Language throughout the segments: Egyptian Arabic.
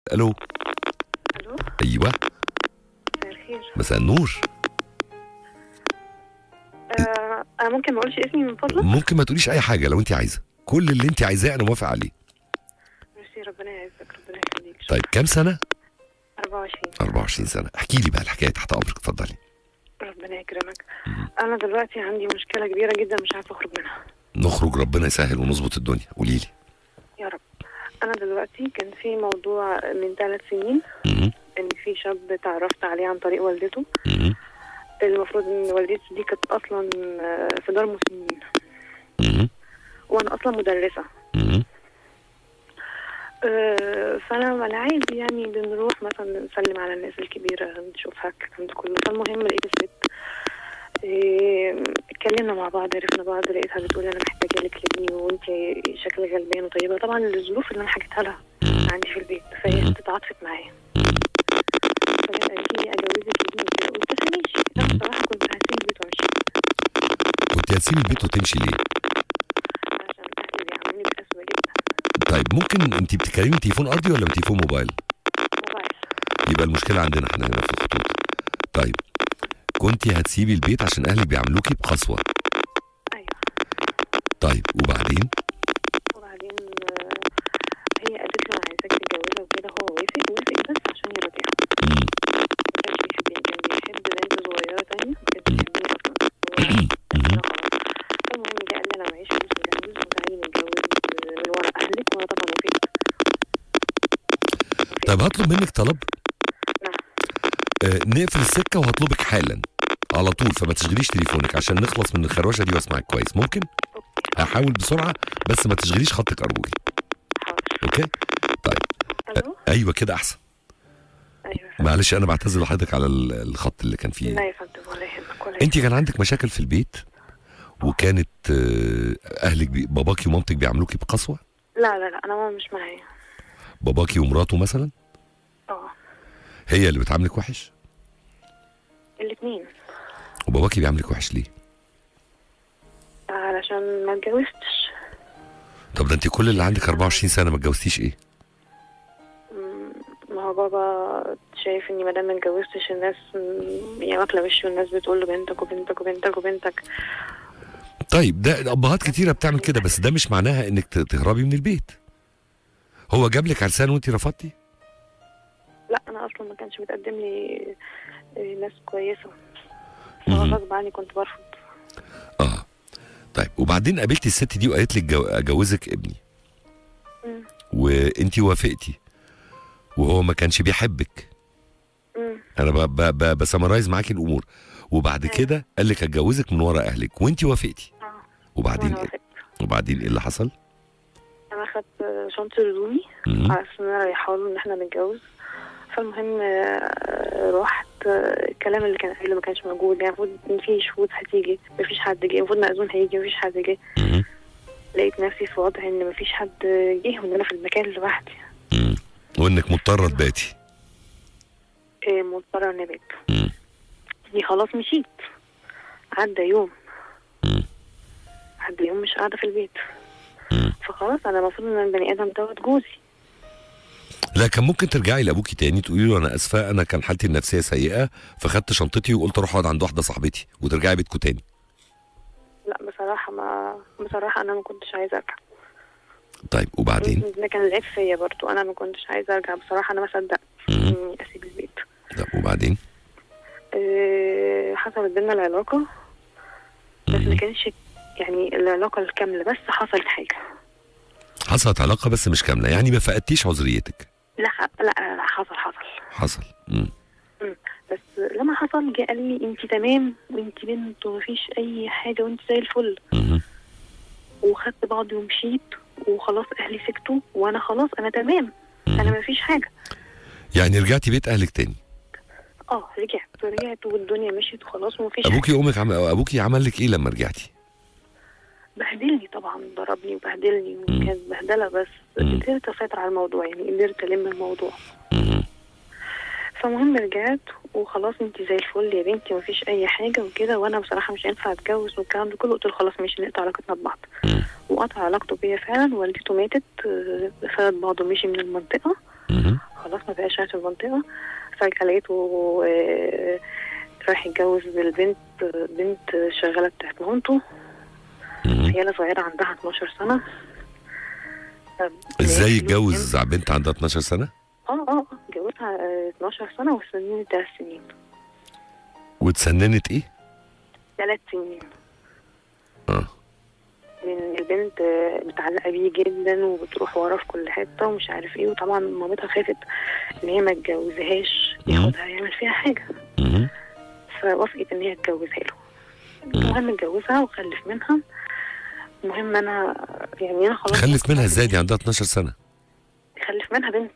الو الو ايوه مساء الخير مساء النور آه انا ممكن ما اقولش اسمي من فضلك ممكن ما تقوليش اي حاجه لو انت عايزه كل اللي انت عايزاه انا موافق عليه ميرسي ربنا يعزك ربنا يخليك طيب كام سنه 24 24 سنه احكي لي بقى الحكايه تحت امرك اتفضلي ربنا يكرمك انا دلوقتي عندي مشكله كبيره جدا مش عارفه اخرج منها نخرج ربنا يسهل ونظبط الدنيا قولي لي يا رب انا دلوقتي كان في موضوع من ثلاث سنين مهم. ان في شاب تعرفت عليه عن طريق والدته مهم. المفروض ان والدته دي كانت اصلا آه، في دار مسنين مهم. وانا اصلا مدرسه مهم. آه، فانا العادي يعني بنروح مثلا نسلم على الناس الكبيره نشوفها الكلام ده كله فالمهم لقيت الست آه، اتكلمنا مع بعض عرفنا بعض لقيتها بتقول انا محتاجه لك لابني وانت شكلك غلبان وطيبه طبعا الظروف اللي انا حكيتها لها عندي في البيت فهي اتعاطفت معايا فجت قالت لي اجوزك ابني وكده قلت لها ماشي انا بصراحه كنت هسيب البيت وامشي كنت هتسيبي البيت وتمشي ليه عشان اهلي بيعاملوني بقسوه جدا طيب ممكن انت بتتكلمي من تليفون ارضي ولا من تليفون موبايل موبايل يبقى المشكله عندنا احنا هنا في الخطوط طيب كنت هتسيبي البيت عشان اهلك بيعاملوكي بقسوه ايوه طيب وبعدين وبعدين آه، هي قالت له انا عايزاك تتجوزها وكده هو وافق وافق بس عشان يرضيها مم. ما كانش بيحبني كان بيحب بنت صغيره تانية ما كانش بيحبني اصلا مهم. المهم جه قال لي انا معيش فلوس نتجوز وتعالي نتجوز من ورا اهلك وانا طبعا وافقت طيب هطلب منك طلب نعم. آه نقفل السكه وهطلبك حالا على طول فما تشغليش تليفونك عشان نخلص من الخروشه دي واسمعك كويس ممكن اوكي هحاول بسرعه بس ما تشغليش خطك ارجوكي حاضر اوكي طيب الو ايوه كده احسن ايوه معلش انا بعتذر لحضرتك على ال- الخط اللي كان فيه لا يا فندم ولا يهمك ولا انت كان عندك مشاكل في البيت وكانت آه، اهلك بي... باباكي ومامتك بيعاملوكي بقسوه لا لا لا انا ماما مش معايا باباكي ومراته مثلا اه هي اللي بتعاملك وحش الاثنين وباباكي بيعاملك وحش ليه علشان ما اتجوزتش طب ده انت كل اللي عندك 24 سنه ما اتجوزتيش ايه مم، ما هو بابا شايف اني مادام ما اتجوزتش الناس مم، يعني واكله وشي والناس بتقول له بنتك وبنتك وبنتك وبنتك طيب ده ابهات كتيره بتعمل كده بس ده مش معناها انك ت- تهربي من البيت هو جاب لك عرسان وانت رفضتي لا انا اصلا ما كانش متقدم لي آه، ناس كويسه مهم. فغصب عني كنت برفض اه طيب وبعدين قابلتي الست دي وقالت لك جو- اجوزك ابني مم. وانت وافقتي وهو ما كانش بيحبك مم. انا ب- ب- ب- بسمرايز معاكي الامور وبعد أيوة. كده قال لك اتجوزك من ورا اهلك وانت وافقتي اه وبعدين وانا ايه وافقت وبعدين ايه اللي حصل انا اخدت آه، شنطه هدومي مم. على اساس ان انا رايحه له ان احنا نتجوز فالمهم آه، رحت آه، الكلام اللي كان قايله ما كانش موجود يعني المفروض ان في شهود هتيجي مفيش حد جه المفروض مأذون هيجي مفيش حد جه مم. لقيت نفسي في وضع ان مفيش حد جه وان انا في المكان لوحدي مم. وانك مضطره تباتي إيه، مضطرة اني ابات مم. دي خلاص مشيت عدى يوم مم. عدى يوم مش قاعدة في البيت مم. فخلاص انا المفروض ان البني ادم دوت جوزي لا كان ممكن ترجعي لابوكي تاني تقولي له انا اسفه انا كان حالتي النفسيه سيئه فخدت شنطتي وقلت اروح اقعد عند واحده صاحبتي وترجعي بيتكم تاني لا بصراحة ما بصراحة انا ما كنتش عايزة ارجع طيب وبعدين ده كان العيب فيا برضو انا ما كنتش عايزة ارجع بصراحة انا ما صدقت مم. اني اسيب البيت طب وبعدين إيه، حصلت بينا العلاقة بس ما كانش يعني العلاقة الكاملة بس حصلت حاجة حصلت علاقه بس مش كامله يعني ما فقدتيش عذريتك لا لا لا حصل حصل حصل مم. بس لما حصل جه قال لي انت تمام وانت بنت ومفيش اي حاجه وانت زي الفل مم. وخدت بعضي ومشيت وخلاص اهلي سكتوا وانا خلاص انا تمام انا مفيش حاجه يعني رجعتي بيت اهلك تاني اه رجعت رجعت والدنيا مشيت وخلاص ومفيش حاجه ابوكي وامك عم... ابوكي عمل لك ايه لما رجعتي بهدلني طبعا ضربني وبهدلني مم. وكانت بهدله بس مم. قدرت اسيطر على الموضوع يعني قدرت الم الموضوع مم. فمهم رجعت وخلاص انت زي الفل يا بنتي مفيش اي حاجه وكده وانا بصراحه مش هينفع اتجوز والكلام ده كله قلت له خلاص مش نقطع علاقتنا ببعض مم. وقطع علاقته بيا فعلا والدته ماتت آه، فات بعضه مشي من المنطقه مم. خلاص ما بقاش قاعد في المنطقة فجأة لقيته آه، رايح يتجوز بالبنت بنت شغالة بتاعت مامته مم. عيالة صغيرة عندها 12 سنة ازاي لقيت فلوس يتجوز بنت عندها 12 سنه اه اه اه اتجوزها آه، 12 سنة وسنين ثلاث سنين واتسننت ايه ثلاث سنين اه لان البنت آه، متعلقة بيه جدا وبتروح وراه في كل حتة ومش عارف ايه وطبعا مامتها خافت ان هي ما تجوزهاش مم. ياخدها يعمل فيها حاجة مم. فوافقت ان هي تجوزها له المهم اتجوزها وخلف منها المهم انا يعني انا خلاص خلف منها ازاي دي عندها 12 سنه خلف منها بنت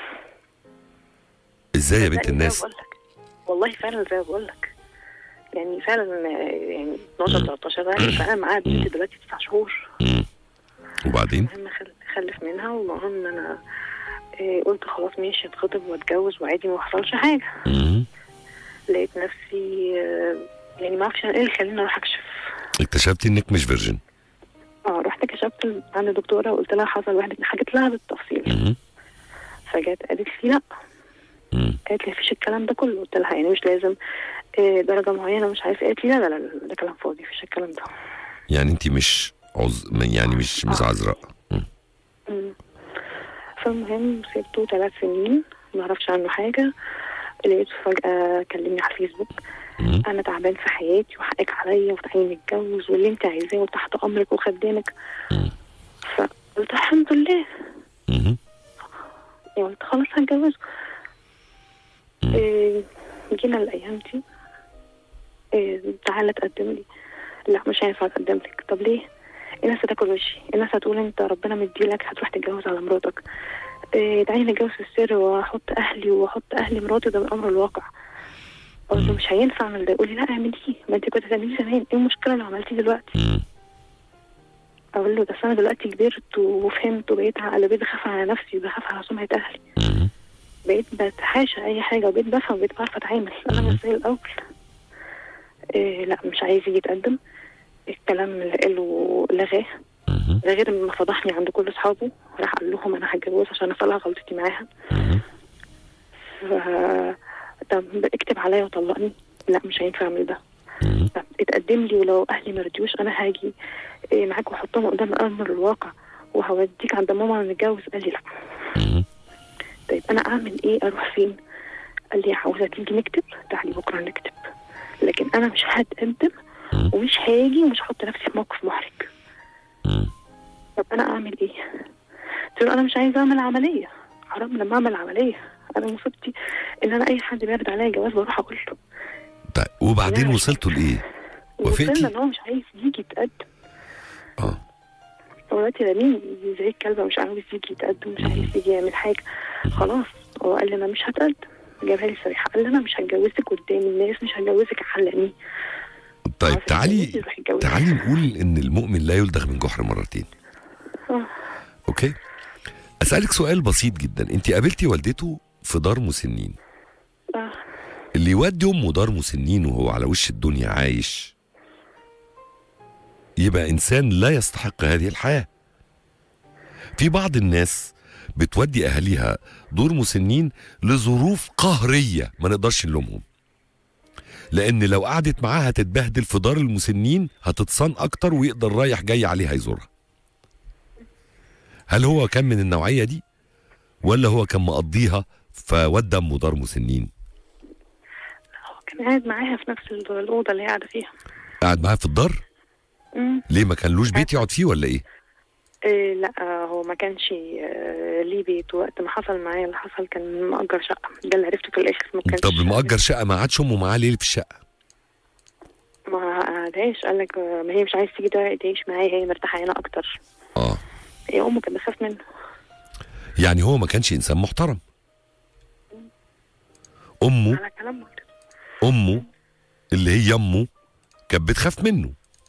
ازاي يا صدقني بنت زي ما الناس بقولك. والله فعلا زي ما بقول لك يعني فعلا آه، يعني 12 13 سنه فانا معاها بنت دلوقتي 9 شهور مم. وبعدين المهم خل- خلف منها والمهم انا آه، قلت خلاص ماشي اتخطب واتجوز وعادي ما حصلش حاجه مم. لقيت نفسي آه، يعني ما اعرفش ايه اللي خلاني اروح اكشف اكتشفتي انك مش فيرجن اه رحت كشفت عند دكتوره وقلت لها حصل واحد حكيت لها بالتفصيل مم. فجت قالت لي لا مم. قالت لي مفيش الكلام ده كله قلت لها يعني مش لازم آه، درجه معينه مش عارفه قالت لي لا لا لا لا، ده كلام فاضي مفيش الكلام ده يعني انت مش عز... يعني مش مش عذراء مم. مم. فالمهم سبته ثلاث سنين ما اعرفش عنه حاجه لقيته فجاه كلمني على الفيسبوك مم. انا تعبان في حياتي وحقك عليا وتعالي نتجوز واللي انت عايزاه وتحت امرك وخدامك مم. فقلت الحمد لله مم. يعني قلت خلاص هتجوزه مم. إيه جينا الايام دي إيه تعالى تقدم لي لا مش هينفع اقدم لك طب ليه الناس هتاكل وشي الناس هتقول انت ربنا مديلك هتروح تتجوز على مراتك إيه تعالي نتجوز في السر واحط اهلي واحط اهلي مراتي ده بالامر الواقع قلت له مش هينفع اعمل ده يقول لي لا اعمليه ما انت كنت هتعمليه زمان ايه المشكله لو عملتيه دلوقتي مم. اقول له بس انا دلوقتي كبرت وفهمت وبقيت عقل بقيت بخاف على نفسي وبخاف على سمعه اهلي مم. بقيت بتحاشى اي حاجه وبقيت بفهم وبقيت بعرف اتعامل انا مش زي الاول إيه لا مش عايز يجي يتقدم الكلام اللي قاله لغاه مم. ده غير ما فضحني عند كل اصحابه راح قال لهم انا هتجوز عشان اصلح غلطتي معاها مم. ف طب اكتب عليا وطلقني لا مش هينفع اعمل ده مم. طب اتقدم لي ولو اهلي ما رضيوش انا هاجي إيه معاك واحطهم قدام الامر الواقع وهوديك عند ماما نتجوز قال لي لا مم. طيب انا اعمل ايه اروح فين قال لي عاوزه تيجي نكتب تعالي بكره نكتب لكن انا مش هتقدم مم. ومش هاجي ومش هحط نفسي في موقف محرج مم. طب انا اعمل ايه قلت له انا مش عايزه اعمل عمليه حرام لما اعمل عمليه انا مصيبتي ان انا اي حد بيرد عليا جواز بروح اقول له طيب وبعدين لا. وصلتوا لايه؟ وافقتي؟ وصلنا ان هو مش عايز يجي يتقدم اه هو دلوقتي راميني زي الكلبه مش عاوز يجي يتقدم مش عايز يجي يعمل حاجه خلاص هو قال لي انا مش هتقدم جابها لي صريحه قال لي انا مش هتجوزك قدام الناس مش هتجوزك علقني طيب عاوز تعالي يتجوزني، يروح يتجوزني. تعالي نقول ان المؤمن لا يلدغ من جحر مرتين آه. اوكي اسالك سؤال بسيط جدا انت قابلتي والدته في دار مسنين آه. اللي يودي امه دار مسنين وهو على وش الدنيا عايش يبقى انسان لا يستحق هذه الحياه في بعض الناس بتودي اهاليها دور مسنين لظروف قهريه ما نقدرش نلومهم لان لو قعدت معاها تتبهدل في دار المسنين هتتصان اكتر ويقدر رايح جاي عليها يزورها هل هو كان من النوعيه دي ولا هو كان مقضيها فودى امه دار مسنين هو كان قاعد معاها في نفس الاوضه اللي هي قاعده فيها قاعد معاها في الدار امم ليه ما كانلوش بيت يقعد فيه ولا ايه إيه لا آه، هو ما كانش آه، ليه بيت وقت ما حصل معايا اللي حصل كان مأجر شقة ده اللي عرفته في الآخر ما كانش طب المؤجر شقه ما عادش امه معاه ليه في الشقه ما قعدهاش قال لك آه، ما هي مش عايز تيجي تع- تعيش معايا هي مرتاحة هنا أكتر اه هي أمه كانت بتخاف منه يعني هو ما كانش انسان محترم امه على كلامه امه اللي هي امه كانت بتخاف منه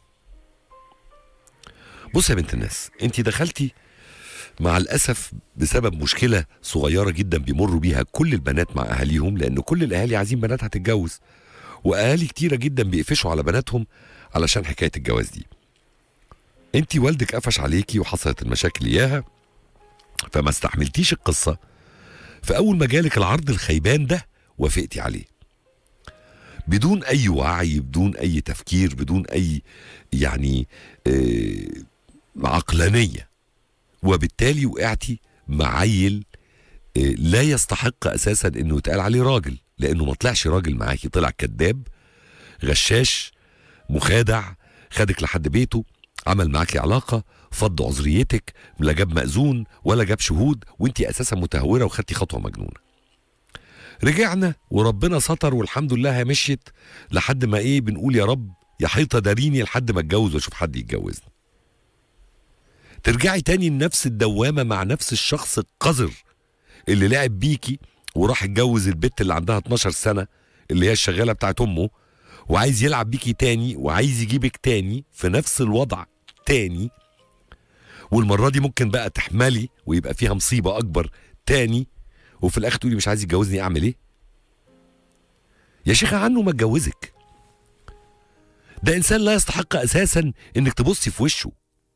بص يا بنت الناس انت دخلتي مع الاسف بسبب مشكله صغيره جدا بيمروا بيها كل البنات مع اهاليهم لان كل الاهالي عايزين بناتها تتجوز واهالي كتيره جدا بيقفشوا على بناتهم علشان حكايه الجواز دي انت والدك قفش عليكي وحصلت المشاكل اياها فما استحملتيش القصه فاول ما جالك العرض الخيبان ده وافقتي عليه بدون اي وعي بدون اي تفكير بدون اي يعني آه عقلانيه وبالتالي وقعتي مع عيل آه لا يستحق اساسا انه يتقال عليه راجل لانه ما طلعش راجل معاكي طلع كذاب غشاش مخادع خدك لحد بيته عمل معاكي علاقه فض عذريتك لا جاب مأذون ولا جاب شهود وانت اساسا متهوره وخدتي خطوه مجنونه رجعنا وربنا ستر والحمد لله هي مشيت لحد ما ايه بنقول يا رب يا حيطه داريني لحد ما اتجوز واشوف حد يتجوزني ترجعي تاني لنفس الدوامه مع نفس الشخص القذر اللي لعب بيكي وراح اتجوز البت اللي عندها 12 سنه اللي هي الشغاله بتاعت امه وعايز يلعب بيكي تاني وعايز يجيبك تاني في نفس الوضع تاني والمره دي ممكن بقى تحملي ويبقى فيها مصيبه اكبر تاني وفي الاخر تقولي مش عايز يتجوزني اعمل ايه يا شيخه عنه ما اتجوزك ده انسان لا يستحق اساسا انك تبصي في وشه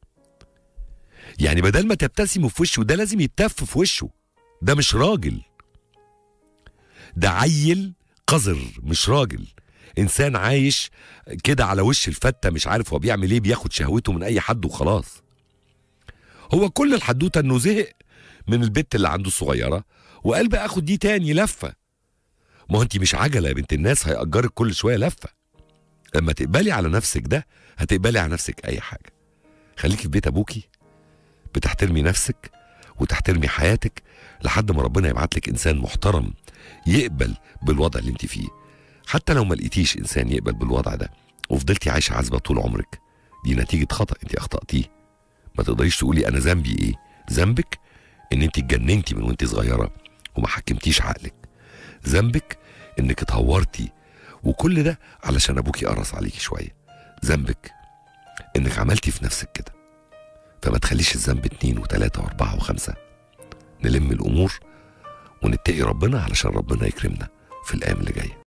يعني بدل ما تبتسمي في وشه ده لازم يتف في وشه ده مش راجل ده عيل قذر مش راجل انسان عايش كده على وش الفته مش عارف هو بيعمل ايه بياخد شهوته من اي حد وخلاص هو كل الحدوته انه زهق من البت اللي عنده الصغيره وقال بقى اخد دي تاني لفه ما هو انت مش عجله يا بنت الناس هيأجرك كل شويه لفه لما تقبلي على نفسك ده هتقبلي على نفسك اي حاجه خليكي في بيت ابوكي بتحترمي نفسك وتحترمي حياتك لحد ما ربنا يبعت لك انسان محترم يقبل بالوضع اللي انت فيه حتى لو ما لقيتيش انسان يقبل بالوضع ده وفضلتي عايشه عزبه طول عمرك دي نتيجه خطا انت اخطاتيه ما تقدريش تقولي انا ذنبي ايه ذنبك ان انت اتجننتي من وانت صغيره وما حكمتيش عقلك ذنبك انك اتهورتي وكل ده علشان ابوكي قرص عليكي شويه ذنبك انك عملتي في نفسك كده فما تخليش الذنب اتنين وتلاته واربعه وخمسه نلم الامور ونتقي ربنا علشان ربنا يكرمنا في الايام اللي جايه